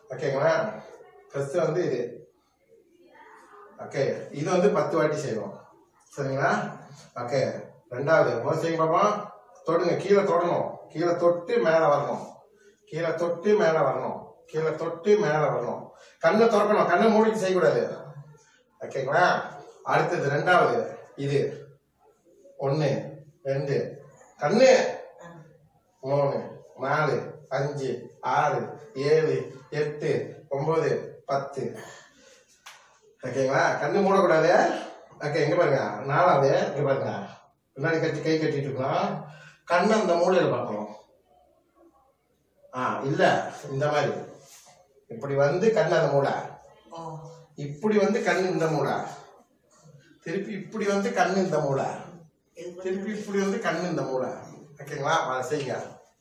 ஓகேங்களா ஃபர்ஸ்ட் வந்து இது ஓகே இது வந்து பத்து வாட்டி செய்வோம் சரிங்களா ஓகே ரெண்டாவது முதல் செய்யுங்க பாப்போம் தொடுங்க கீழே தொடணும் கீழே தொட்டு மேலே வரணும் கீழே தொட்டு மேலே வரணும் கீழே தொட்டு மேலே வரணும் கண்ணை திறக்கணும் கண்ணை மூடிட்டு செய்யக்கூடாது ஓகேங்களா அடுத்தது ரெண்டாவது இது ஒன்று ரெண்டு கண்ணு மூணு நாலு அஞ்சு ஆறு ஏழு எட்டு ஒன்பது பத்து ஓகேங்களா கண்ணு மூடக்கூடாது ஓகே எங்க பாருங்க நாலாவது இங்க பாருங்க பின்னாடி கட்டி கை கட்டிட்டு இருக்கோம் கண்ணு அந்த மூலையில பார்க்கணும் ஆ இல்ல இந்த மாதிரி இப்படி வந்து கண்ணு அந்த மூளை இப்படி வந்து கண்ணு இந்த மூளை திருப்பி இப்படி வந்து கண்ணு இந்த மூளை திருப்பி இப்படி வந்து கண்ணு இந்த மூளை ஓகேங்களா அதை செய்யுங்க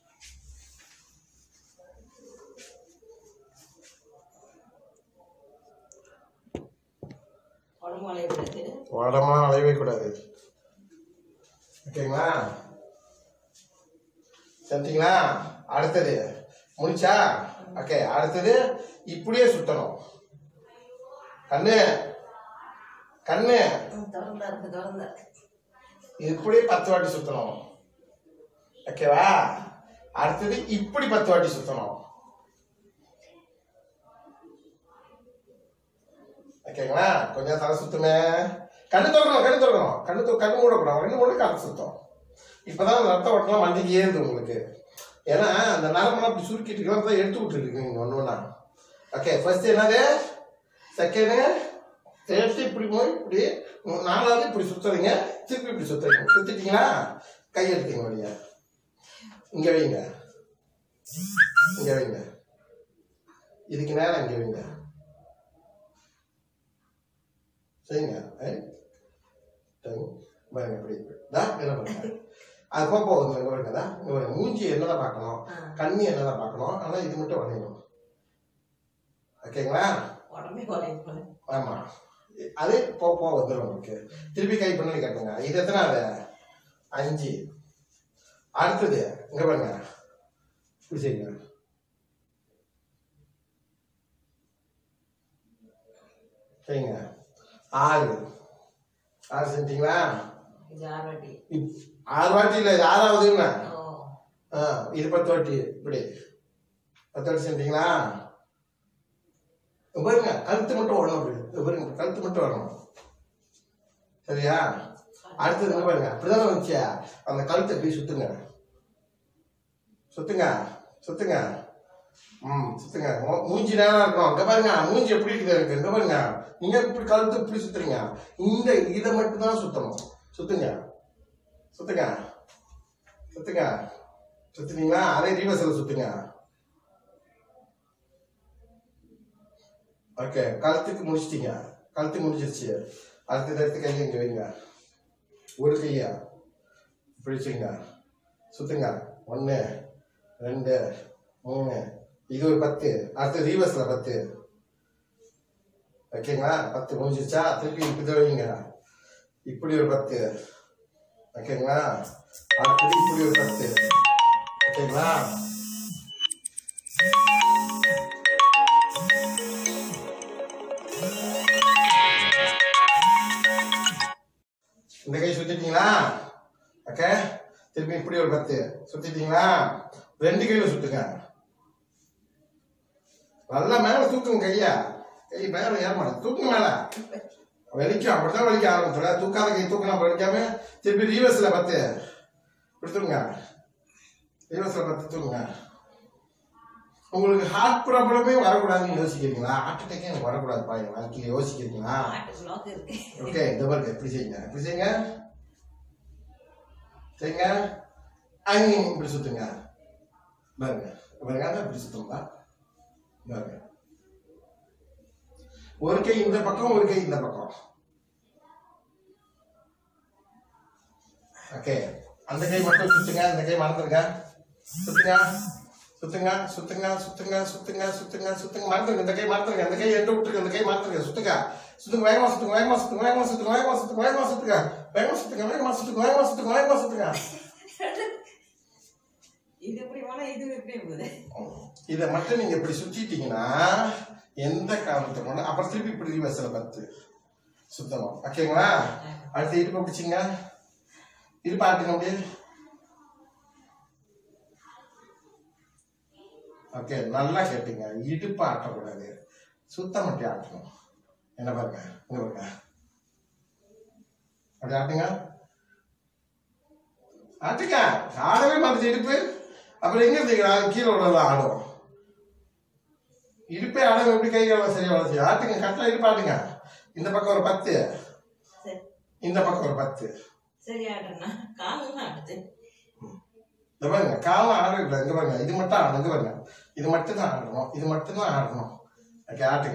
உடம்பு வளையக்கூடாது உடம்பா அலையவே கூடாது ஓகேங்களா சரிங்களா அடுத்தது முடிச்சா ஓகே அடுத்தது இப்படியே சுத்தணும் கண்ணு கண்ணு திறந்தா இருக்கு திறந்தா இப்படியே பத்து வாட்டி சுத்தணும் ஓகேவா அடுத்தது இப்படி பத்து வாட்டி சுத்தணும் ஓகேங்களா கொஞ்சம் தலை சுத்துங்க கண்ணு திறக்கணும் கண்ணு திறக்கணும் கண்ணு தொ- கண்ணு மூடக்கூடாது கண்ணு மூட கால் சுத்தம் இப்பதான் அந்த ரத்த ஓட்டலாம் மண்டிக்கு ஏறுது உங்களுக்கு ஏன்னா அந்த நரம்பெல்லாம் அப்படி சுருக்கிட்டு இருக்கலாம் தான் எடுத்து விட்டுருக்கு நீங்க ஒன்று ஒன்றா ஓகே ஃபர்ஸ்ட் என்னது செகண்டு தேர்த்து இப்படி போய் இப்படி மூ- நாலாவது இப்படி சுத்துறீங்க திருப்பி இப்படி சுத்துறீங்க சுத்திட்டீங்களா கை எடுத்தீங்க வழியா இங்க வைங்க இங்க வைங்க இதுக்கு நேரம் இங்க வைங்க சரிங்க ஐ, டங், பாருங்க இப்படி தா என்ன பண்ணுங்க அது போக போகுது இங்க பாருங்க தா இங்க பாருங்க மூஞ்சி என்னதான் பார்க்கணும் கண்ணி என்னதான் பார்க்கணும் ஆனா இது மட்டும் வரையணும் ஓகேங்களா உடம்பே வளையக்கூடாது ஆமா அது போ போ வந்துடும் உங்களுக்கு திருப்பி கை பண்ணி கட்டுங்க இது எத்தனாவது அஞ்சு அடுத்தது இங்க பாருங்க இப்படி செய்யுங்க செய்யுங்க ஆறு ஆறு செஞ்சிங்களா இது ஆறாட்டி இப்- ஆறு வாட்டி இல்லை இது ஆறாவதுங்க ஓ ஆ இது பத்து வாட்டி இப்படி பத்து வாட்டி செஞ்சிங்களா இங்க பாருங்க கழுத்து மட்டும் ஓடணும் அப்படி இங்க பாருங்க கழுத்து மட்டும் வரணும் சரியா அடுத்தது இங்க பாருங்க அப்படிதானே வந்துச்சு அந்த கழுத்தை இப்படி சுத்துங்க சுத்துங்க சுத்துங்க ம் சுத்துங்க மூ- மூஞ்சி நேரம் இருக்கும் இங்க பாருங்க மூஞ்சி எப்படி இருக்குது எனக்கு இங்க பாருங்க நீங்க இப்படி கழுத்து இப்படி சுத்துறீங்க இந்த இதை மட்டும் தான் சுத்தணும் சுத்துங்க சுத்துங்க சுத்துங்க சுத்துனீங்களா அதே ரீவர்சல் சுத்துங்க ஓகே கழுத்துக்கு முடிச்சிட்டீங்க கழுத்து முடிஞ்சிருச்சு அடுத்தது எடுத்து கையை இங்க வைங்க ஒரு கையா இப்படி வச்சுங்க சுத்துங்க ஒன்று ரெண்டு மூணு இது ஒரு பத்து அடுத்து ரீவர்ஸில் பத்து ஓகேங்களா பத்து முடிஞ்சிருச்சா திருப்பி இப்படி வைங்க இப்படி ஒரு பத்து ஓகேங்களா அடுத்தது இப்படி ஒரு பத்து ஓகேங்களா இந்த கை சுத்திட்டீங்களா ஓகே திருப்பி இப்படி ஒரு பத்து சுத்திட்டீங்களா ரெண்டு கையில சுத்துங்க நல்லா மேல தூக்குங்க கையா கை மேல ஏறமாட தூக்குங்க மேல வலிக்கும் அப்படிதான் வலிக்க ஆரம்பிச்சிட தூக்காத கை தூக்கலாம் வலிக்காம திருப்பி ரீவர்ஸ்ல பத்து கொடுத்துருங்க ரீவர்ஸ்ல பத்து தூக்குங்க உங்களுக்கு ஹார்ட் ப்ராப்ளமே வரக்கூடாதுன்னு யோசிக்கிறீங்களா ஹார்ட் அட்டாக்கே எனக்கு வரக்கூடாது பாருங்க வாழ்க்கையை யோசிக்கிறீங்களா ஆட்டு பிளாக் இருக்கு ஓகே இந்த பாருங்க இப்படி செய்யுங்க இப்படி செய்யுங்க செய்யுங்க அங்க இப்படி சுத்துங்க பாருங்க பாருங்க அதான் இப்படி சுத்துங்களா பாருங்க ஒரு கை இந்த பக்கம் ஒரு கை இந்த பக்கம் ஓகே அந்த கை மட்டும் சுத்துங்க அந்த கை மறந்துருங்க சுத்துங்க சுத்துங்க சுத்துங்க சுத்துங்க சுத்துங்க சுத்துங்க சுத்துங்க மறந்துருங்க இந்த கை மறந்துருங்க இந்த கை எட்டு விட்டுருங்க இந்த கை மறந்துருங்க சுத்துங்க சுத்துங்க வேகமா சுத்துங்க வேகமா சுத்துங்க வேகமா சுத்துங்க வேகமா சுத்துங்க வேகமா சுத்துங்க வேகமா சுத்துங்க வேகமா சுத்துங்க வேகமா சுத்துங்க வேகமா சுத்துங்க இது எப்படி போனா இது எப்படி போகுது இதை மட்டும் நீங்க இப்படி சுத்திட்டீங்கன்னா எந்த காரணத்தை கொண்டு அப்புறம் திருப்பி இப்படி ரிவர்ஸ்ல பத்து சுத்தணும் ஓகேங்களா அடுத்து இடுப்பு பிடிச்சிங்க இடுப்பு ஆட்டுங்க அப்படியே ஓகே நல்லா கேட்டுங்க இடுப்பு ஆட்டக்கூடாது சுத்தம் மட்டும் ஆட்டணும் என்ன பாருங்க இங்க பாருங்க அப்படி ஆட்டுங்க ஆட்டுங்க ஆடவே மாட்டுச்சு இடுப்பு அப்புறம் எங்க இருந்தீங்க கீழே விடலாம் ஆடும் இடுப்பே ஆடவே எப்படி கை காலம் சரியா வளர்ச்சி ஆட்டுங்க கரெக்டா இடுப்பு ஆட்டுங்க இந்த பக்கம் ஒரு பத்து சரி இந்த பக்கம் ஒரு பத்து சரி ஆடுறா காலம் ஆடுது இந்த பாருங்க காலம் ஆடக்கூடாது இங்க பாருங்க இது மட்டும் ஆடணும் இங்க பாருங்க இது மட்டும் தான் ஆடணும் இது மட்டும் தான் ஆடணும் ஓகே ஆட்டுங்க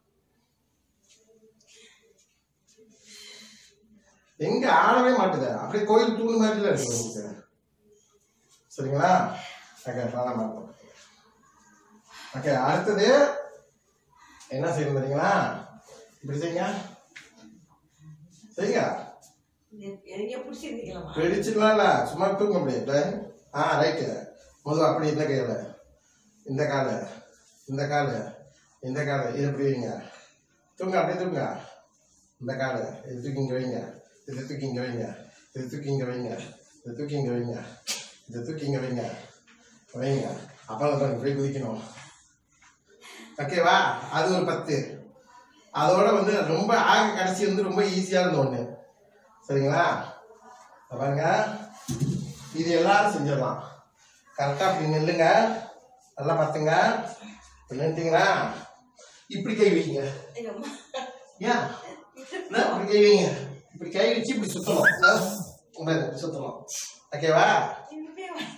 எங்க ஆடவே மாட்டுது அப்படியே கோயில் தூண் மாதிரில இருக்கு உங்களுக்கு சரிங்களா ஓகே அதான் மாட்டோம் ஓகே அடுத்தது என்ன செய்யணும் தெரியுங்களா இப்படி செய்யுங்க செய்யுங்க எங்க பிடிச்சிருந்தீங்களா வெடிச்சுக்கலாம் இல்ல சும்மா தூங்க முடியாது ஆ ரைட்டு முதல்ல அப்படி இந்த கையில இந்த காலு இந்த காலு இந்த காலு இது இப்படி வைங்க தூங்க அப்படியே தூங்க இந்த காலு இது தூக்கி இங்க வைங்க இது தூக்கி இங்க வைங்க இது தூக்கி இங்க வைங்க இது தூக்கி இங்க வைங்க இது தூக்கி இங்க வைங்க வைங்க அப்புறம் தான் போய் குதிக்கணும் ஓகேவா அது ஒரு பத்து அதோட வந்து ரொம்ப ஆக கடைசி வந்து ரொம்ப ஈஸியான ஒன்று சரிங்களா இத பாருங்க இது எல்லாரும் செஞ்சிடலாம் கரெக்டாக அப்படி நில்லுங்க நல்லா பார்த்துங்க இப்படி நின்றுட்டீங்களா இப்படி கை வைங்க எங்க அம்மா ஏன் என்ன இப்படி கை வைங்க இப்படி கை வச்சு இப்படி சுத்தணும் இதோ, இங்க பாருங்க, இப்படி சுத்தணும் ஓகேவா இப்படியே வா.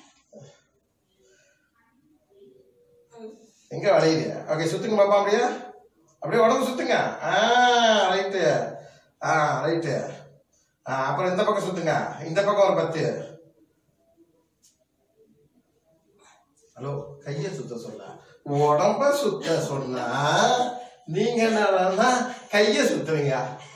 எங்க வளையுது ஓகே சுத்துங்க பாப்பா அப்படியே அப்படியே உடம்பு சுத்துங்க ஆ ரைட்டு ஆ ரைட்டு ஆ அப்புறம் இந்த பக்கம் சுத்துங்க இந்த பக்கம் ஒரு பத்து ஹலோ கைய சுத்த சொல்ல உடம்ப சுத்த சொன்னா நீங்க என்னன்னா கைய சுத்துவீங்க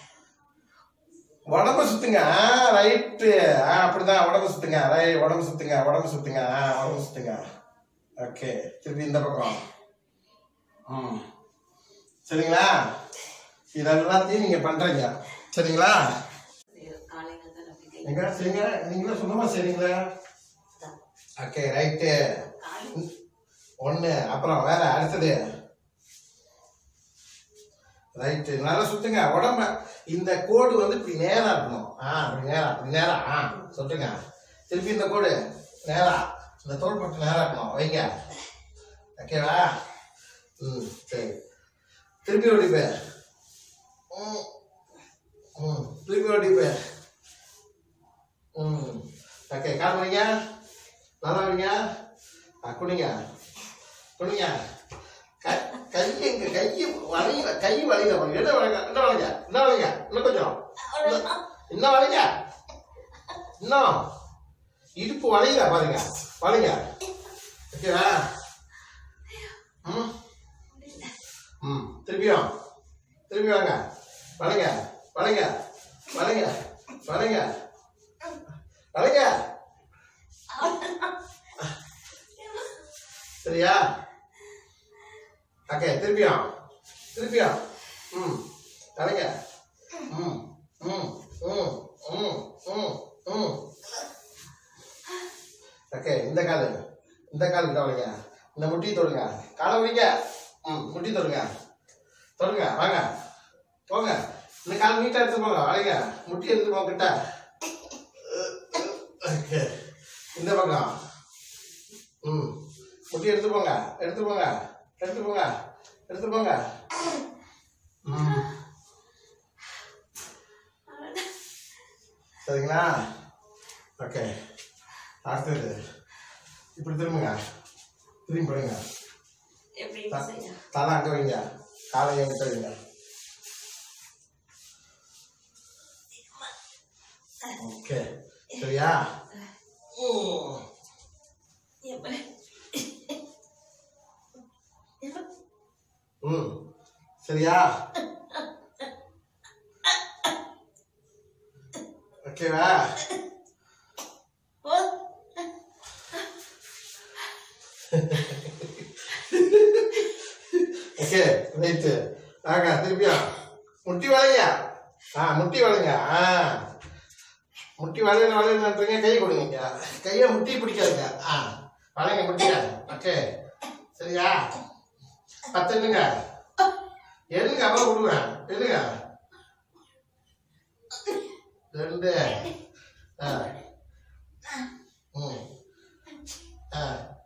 உடம்ப சுத்துங்க ஆ ரைட்டு ஆ அப்படிதான் உடம்பு சுத்துங்க ரை உடம்பு சுத்துங்க உடம்பு சுத்துங்க ஆ உடம்பு சுத்துங்க ஓகே திருப்பி இந்த பக்கம் ம் சரிங்களா இதெல்லாத்தையும் நீங்க பண்றீங்க சரிங்களா காலையில தான் அப்படி கை எங்க சரிங்க நீங்களும் சொந்தமா சரிங்களா ஓகே ரைட்டு காலை ஒண்ணு அப்புறம் வேற அடுத்தது ரைட்டு நல்லா சுத்துங்க உடம்ப இந்த கோடு வந்து இப்படி நேரா இருக்கணும் ஆ அப்படி நேரா இப்படி நேரா ஆ சுத்துங்க திருப்பி இந்த கோடு நேரா இந்த தோல் பட்டு நேரா இருக்கணும் வைங்க ஓகேவா ம் சரி திருப்பி ஓடிப்பு ம் ம் திருப்பி ஓடிப்பு ம் ஓகே கால் வைங்க நல்லா வைங்க ஆ குனிங்க குனிங்க கை கை எங்க கை வளையல கை வளையல பாருங்க என்ன வளைங்க என்ன வளைங்க என்ன வளைங்க இன்னும் கொஞ்சம் இன்னும் இன்னும் வளைங்க இன்னும் இடுப்பு வளையல பாருங்க வளைங்க ஓகேவா ம் ம் திருப்பியும் திருப்பி வாங்க வளைங்க வளைங்க வளைங்க வளைங்க வளைங்க சரியா ஓகே திருப்பியும் திருப்பியும் ம் வளைங்க ம் ம் ம் ம் ம் ம் ஓகே இந்த காலு இந்த கால் கிட்ட வளைங்க இந்த முட்டி தொடுங்க காலை வைங்க ம் முட்டி தொடுங்க தொடுங்க வாங்க போங்க இந்த கால் நீட்டா எடுத்து போங்க வளைங்க முட்டி எடுத்து போங்க கிட்ட ஓகே இந்த பக்கம் ம் முட்டி எடுத்து போங்க எடுத்து போங்க எடுத்து போங்க எடுத்து போங்க ம் சரிங்களா ஓகே அடுத்தது இப்படி திரும்புங்க திரும்பி போடுங்க எப்படி த- செய்ய தலை அங்க வைங்க காலை எங்கிட்ட வைங்க ஓகே சரியா ம். எப்படி ம் சரியா ஓகேவா ஓகே ரைட்டு ஆக திருப்பியா முட்டி வளைங்க ஆ முட்டி வளைங்க ஆ முட்டி வளையல வளையலன்றீங்க கை கொடுங்க கையை முட்டி பிடிக்காதுங்க ஆ வளைங்க முட்டிங்க ஓகே சரியா பத்து எண்ணுங்க எண்ணுங்க அப்புறம் விடுவேன் எண்ணுங்க ரெண்டு ஆ ம் ஆ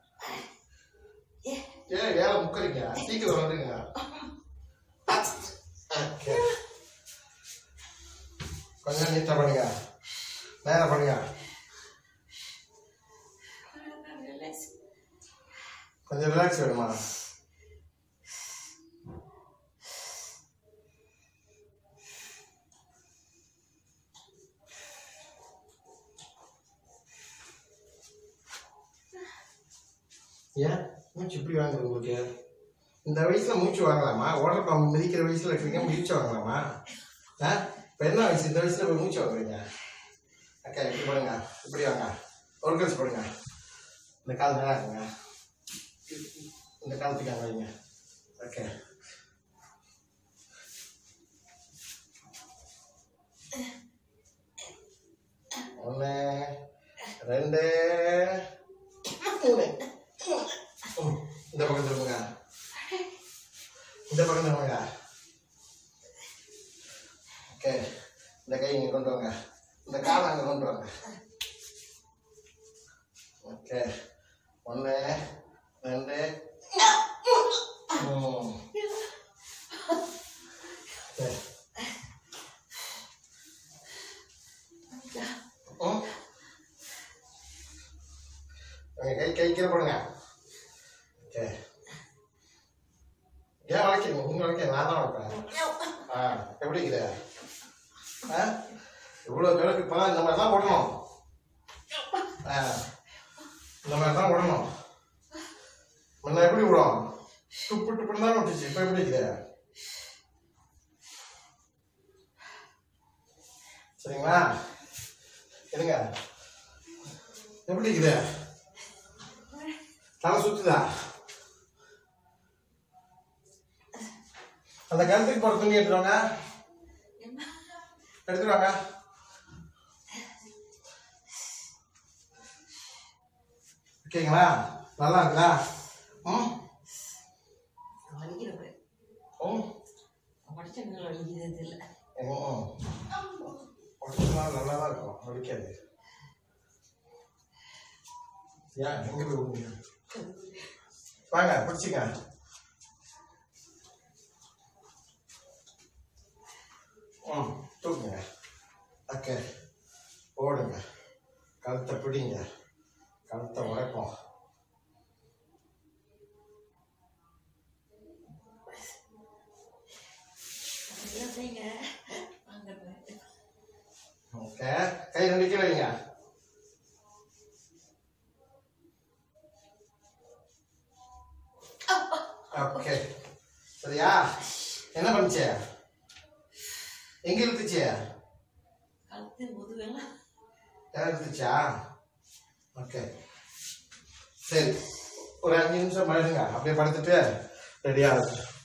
ஏன் வேலை முக்கறீங்க சீக்கிரம் வந்துருங்க ஓகே கொஞ்சம் நீட்டா பண்ணுங்க நேரம் பண்ணுங்க Relax. கொஞ்சம் ரிலாக்ஸ் வேணுமா ஏன் மூச்சு இப்படி வாங்குது உங்களுக்கு இந்த வயசுல மூச்சு வாங்கலாமா ஓடுற பாம்பு மிதிக்கிற வயசுல இருக்கிறீங்க மூச்சு வாங்கலாமா ஆ இப்போ என்ன வயசு இந்த வயசுல போய் மூச்சு வாங்குறீங்க அக்கா இப்படி போடுங்க இப்படி வாங்க ஒரு கழிச்சு போடுங்க இந்த கால் நல்லா இருக்குங்க இந்த காலத்துக்கு அங்கே வைங்க ஓகே ஒன்று ரெண்டு மூணு ம், இந்த பக்கம் திரும்புங்க இந்த பக்கம் திரும்புங்க ஓகே இந்த கை இங்கே கொண்டு வாங்க இந்த காலை அங்கே கொண்டு வாங்க ஓகே ஒன்று ரெண்டு மூணு ஓகே ம் உங்க கை கை கீழே போடுங்க ஓகே ஏன் வளைக்கிறீங்க நீங்க வளைக்க நான் தான் வளைப்பேன் ஆ எப்படி இருக்குது ஆ இவ்வளோ பேருக்கு இப்போ இந்த மாதிரி தான் போடணும் ஆ இந்த மாதிரி தான் விடணும் முன்ன எப்படி விடும் துப்பு துப்புன்னு தான் விட்டுச்சு இப்போ எப்படி இருக்குது சரிங்களா இருங்க எப்படி இருக்குது தலை சுத்துதா அந்த கழுத்துக்கு போற துணி எடுத்துட்டு வாங்க எடுத்துட்டு வாங்க ஓகேங்களா நல்லா இருக்குதா ம் வலிக்கிறது ம் உடச்சங்கள் வலிக்கிறது இல்லை ம் உடச்சுனா நல்லா தான் இருக்கும் வலிக்காது ஏன் எங்க போய் விடுங்க வாங்க பிடிச்சிங்க ம் தூக்குங்க ஓகே ஓடுங்க கழுத்தை பிடிங்க கழுத்தை உடைப்போம் அதெல்லாம் செய்யுங்க வாங்க பாரு. ஓகே கை ரெண்டு கீழே வைங்க ஓகே சரியா என்ன பண்ணுச்சு எங்க இழுத்துச்சு கழுத்து முதுகெல்லாம் யார் இழுத்துச்சா ஓகே சரி ஒரு அஞ்சு நிமிஷம் படுங்க அப்படியே படுத்துட்டு ரெடியாக இருக்கு